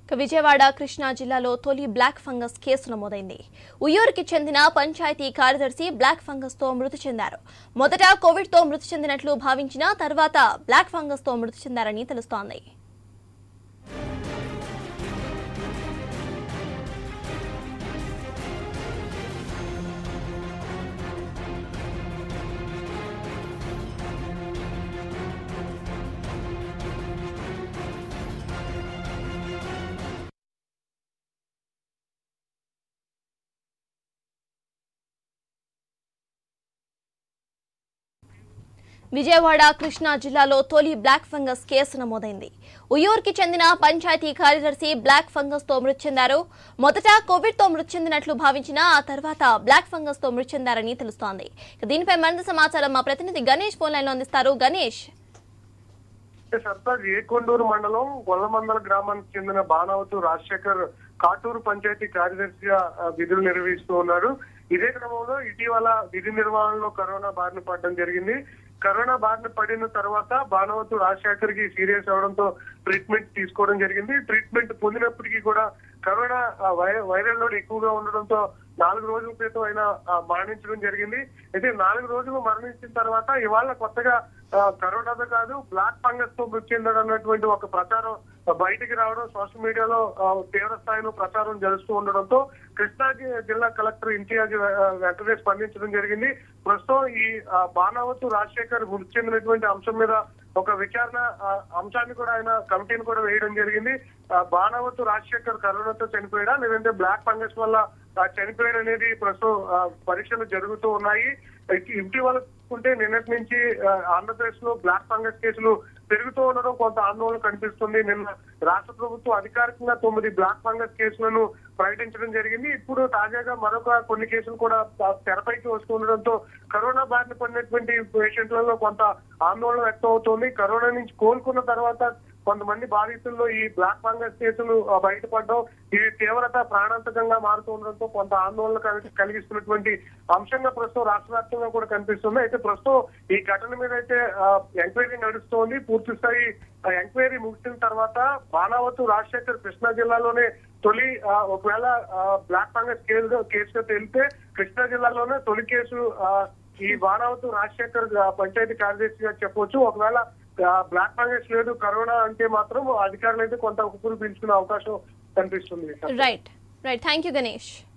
ఇక విజయవాడ కృష్ణా జిల్లాలో తొలి బ్లాక్ ఫంగస్ కేసు నమోదైంది ఉయ్యూరుకి చెందిన పంచాయతీ కార్యదర్శి బ్లాక్ ఫంగస్ తో మృతి చెందారు మొదట కోవిడ్ తో మృతి చెందినట్లు భావించిన తర్వాత బ్లాక్ ఫంగస్ తో మృతి చెందారని తెలుస్తోంది విజయవాడ కృష్ణా జిల్లాలో తొలి బ్లాక్ ఫంగస్ కేసు నమోదైంది ఉయ్యూరుకి చెందిన పంచాయతీ కార్యదర్శి బ్లాక్ ఫంగస్ తో మృతి చెందారు మొదట కోవిడ్ తో మృతి చెందినట్లు భావించిన ఆ తర్వాత బ్లాక్ ఫంగస్ తో మృతి చెందారని తెలుస్తోంది ఇక దీనిపై మరింత సమాచారం మా ప్రతినిధి గణేష్ ఫోన్ లైన్ లో అందిస్తారు గణేష్ సర్తాజ్ ఏకొండూరు మండలం గొల్లమందల గ్రామానికి చెందిన బాణావతు రాజశేఖర్ కాటూరు పంచాయతీ కార్యదర్శిగా ఆ, విధులు నిర్వహిస్తూ ఉన్నారు ఇదే క్రమంలో ఇటీవల విధి నిర్వహణలో కరోనా బారిన పడడం జరిగింది కరోనా బారిన పడిన తర్వాత బాణవతు రాజశేఖర్ కి సీరియస్ అవడంతో ట్రీట్మెంట్ తీసుకోవడం జరిగింది ట్రీట్మెంట్ పొందినప్పటికీ కూడా కరోనా ఆ, వై- వైరల్ లోడ్ ఎక్కువగా ఉండడంతో నాలుగు రోజుల క్రితం ఆయన ఆ, మరణించడం జరిగింది అయితే నాలుగు రోజులు మరణించిన తర్వాత ఇవాళ కొత్తగా ఆ, కరోనాతో కాదు బ్లాక్ ఫంగస్ తో మృతి చెందాడు అన్నటువంటి ఒక ప్రచారం ఆ, బయటికి రావడం సోషల్ మీడియాలో ఆ, తీవ్ర స్థాయిలో ప్రచారం జరుస్తూ ఉండడంతో కృష్ణా జి- జిల్లా కలెక్టర్ ఇంతియాజ్ ఆ, వెంటనే స్పందించడం జరిగింది ప్రస్తుతం ఈ ఆ, బాణావతు రాజశేఖర్ మృతి చెందినటువంటి అంశం మీద ఒక విచారణ ఆ, అంశాన్ని కూడా ఆయన కమిటీని కూడా వేయడం జరిగింది ఆ, బాణావతు రాజశేఖర్ కరోనాతో చనిపోయాడా లేదంటే బ్లాక్ ఫంగస్ వల్ల ఆ, చనిపోయాడు అనేది ప్రస్తుతం ఆ, పరీక్షలు జరుగుతూ ఉన్నాయి ఇటు- ఇటీవల చూసుకుంటే నిన్నటి నుంచి ఆ, ఆంధ్రప్రదేశ్ లో బ్లాక్ ఫంగస్ కేసులు పెరుగుతూ ఉండడం కొంత ఆందోళన కనిపిస్తుంది నిన్న రాష్ట్ర ప్రభుత్వం అధికారికంగా తొమ్మిది బ్లాక్ ఫంగస్ కేసులను ప్రకటించడం జరిగింది ఇప్పుడు తాజాగా మరొక కొన్ని కేసులు కూడా ఆ, తెరపైకి వస్తుండడంతో కరోనా బారిన పడినటువంటి పేషెంట్లలో కొంత ఆందోళన వ్యక్తం అవుతోంది కరోనా నుంచి కోలుకున్న తర్వాత కొంతమంది బాధితుల్లో ఈ బ్లాక్ ఫంగస్ కేసులు ఆ, బయటపడడం ఈ తీవ్రత ప్రాణాంతకంగా మారుతూ ఉండడంతో కొంత ఆందోళన కలిగి- కలిగిస్తున్నటువంటి అంశంగా ప్రస్తుతం రాష్ట్ర వ్యాప్తంగా కూడా కనిపిస్తుంది అయితే ప్రస్తుతం ఈ ఘటన మీద అయితే ఆ, ఎంక్వైరీ నడుస్తోంది పూర్తి స్థాయి ఆ, ఎంక్వైరీ ముగిసిన తర్వాత బాణావతు రాజశేఖర్ కృష్ణా జిల్లాలోనే తొలి ఆ, ఒకవేళ ఆ, బ్లాక్ ఫంగస్ కేసు కేసుగా తేలితే కృష్ణా జిల్లాలోనే తొలి కేసు ఆ, ఈ బాణావతు రాజశేఖర్ ఆ, పంచాయతీ కార్యదర్శిగా చెప్పొచ్చు ఒకవేళ ఆ, బ్లాక్ ఫంగస్ లేదు కరోనా అంటే మాత్రం అధికారులు అయితే కొంత ఉప్పులు పీల్చుకునే అవకాశం కనిపిస్తుంది right right thank you Ganesh